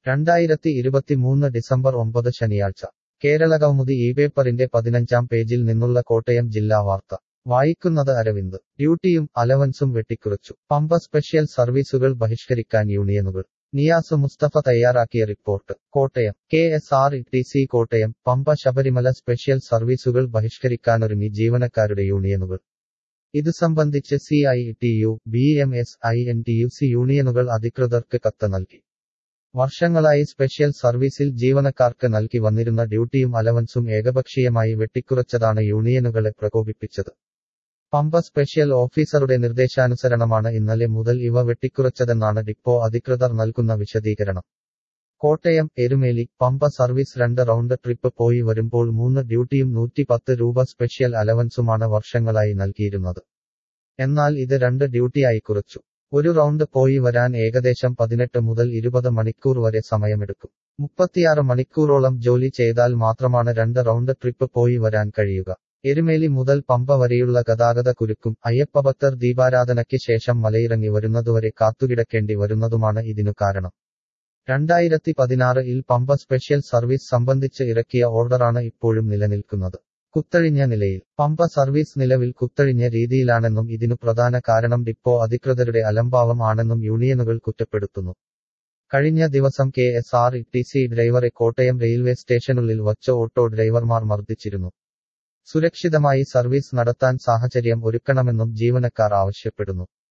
രണ്ടായിരത്തി ഇരുപത്തിമൂന്ന് ഡിസംബർ ഒമ്പത് ശനിയാഴ്ച കേരളകൗമുദി ഈ പേപ്പറിന്റെ പതിനഞ്ചാം പേജിൽ നിന്നുള്ള കോട്ടയം ജില്ലാ വാർത്ത വായിക്കുന്നത് അരവിന്ദ് ഡ്യൂട്ടിയും അലവൻസും വെട്ടിക്കുറച്ചു പമ്പ സ്പെഷ്യൽ സർവീസുകൾ ബഹിഷ്കരിക്കാൻ യൂണിയനുകൾ നിയാസ് മുസ്തഫ തയ്യാറാക്കിയ report Kottayam K S R T C Kottayam Pampa Sabarimala special സർവീസുകൾ ബഹിഷ്കരിക്കാനൊരുങ്ങി ജീവനക്കാരുടെ യൂണിയനുകൾ ഇതു സംബന്ധിച്ച് C I T U B M S I N T U C യൂണിയനുകൾ അധികൃതർക്ക് കത്ത് നൽകി വർഷങ്ങളായി സ്പെഷ്യൽ സർവീസിൽ ജീവനക്കാർക്ക് നൽകി വന്നിരുന്ന ഡ്യൂട്ടിയും അലവൻസും ഏകപക്ഷീയമായി വെട്ടിക്കുറച്ചതാണ് യൂണിയനുകളെ പ്രകോപിപ്പിച്ചത് പമ്പ സ്പെഷ്യൽ ഓഫീസറുടെ നിർദ്ദേശാനുസരണമാണ് ഇന്നലെ മുതൽ ഇവ വെട്ടിക്കുറച്ചതെന്നാണ് ഡിപ്പോ അധികൃതർ നൽകുന്ന വിശദീകരണം കോട്ടയം എരുമേലി പമ്പ സർവീസ് രണ്ട് റൗണ്ട് ട്രിപ്പ് പോയി വരുമ്പോൾ മൂന്ന് ഡ്യൂട്ടിയും നൂറ്റി പത്ത് രൂപ സ്പെഷ്യൽ അലവൻസുമാണ് വർഷങ്ങളായി നൽകിയിരുന്നത് എന്നാൽ ഇത് രണ്ട് ഡ്യൂട്ടിയായി കുറച്ചു ഒരു റൗണ്ട് പോയി വരാൻ ഏകദേശം പതിനെട്ട് മുതൽ ഇരുപത് മണിക്കൂർ വരെ സമയമെടുക്കും മുപ്പത്തിയാറ് മണിക്കൂറോളം ജോലി ചെയ്താൽ മാത്രമാണ് രണ്ട് റൗണ്ട് ട്രിപ്പ് പോയി വരാൻ കഴിയുക എരുമേലി മുതൽ പമ്പ വരെയുള്ള ഗതാഗത കുരുക്കും അയ്യപ്പഭക്തർ ദീപാരാധനയ്ക്ക് ശേഷം മലയിറങ്ങി വരുന്നതുവരെ കാത്തുകിടക്കേണ്ടി വരുന്നതുമാണ് ഇതിനു കാരണം രണ്ടായിരത്തി പതിനാറിൽ പമ്പ സ്പെഷ്യൽ സർവീസ് സംബന്ധിച്ച് ഇറക്കിയ ഓർഡറാണ് ഇപ്പോഴും നിലനിൽക്കുന്നത് കുത്തഴിഞ്ഞ നിലയിൽ പമ്പ സർവീസ് നിലവിൽ കുത്തഴിഞ്ഞ രീതിയിലാണെന്നും ഇതിനു പ്രധാന കാരണം ഡിപ്പോ അധികൃതരുടെ അലംഭാവം ആണെന്നും യൂണിയനുകൾ കുറ്റപ്പെടുത്തുന്നു കഴിഞ്ഞ ദിവസം K S R T C ഡ്രൈവറെ കോട്ടയം റെയിൽവേ സ്റ്റേഷനുള്ളിൽ വച്ച ഓട്ടോ ഡ്രൈവർമാർ മർദ്ദിച്ചിരുന്നു സുരക്ഷിതമായി സർവീസ് നടത്താൻ സാഹചര്യം ഒരുക്കണമെന്നും ജീവനക്കാർ ആവശ്യപ്പെടുന്നു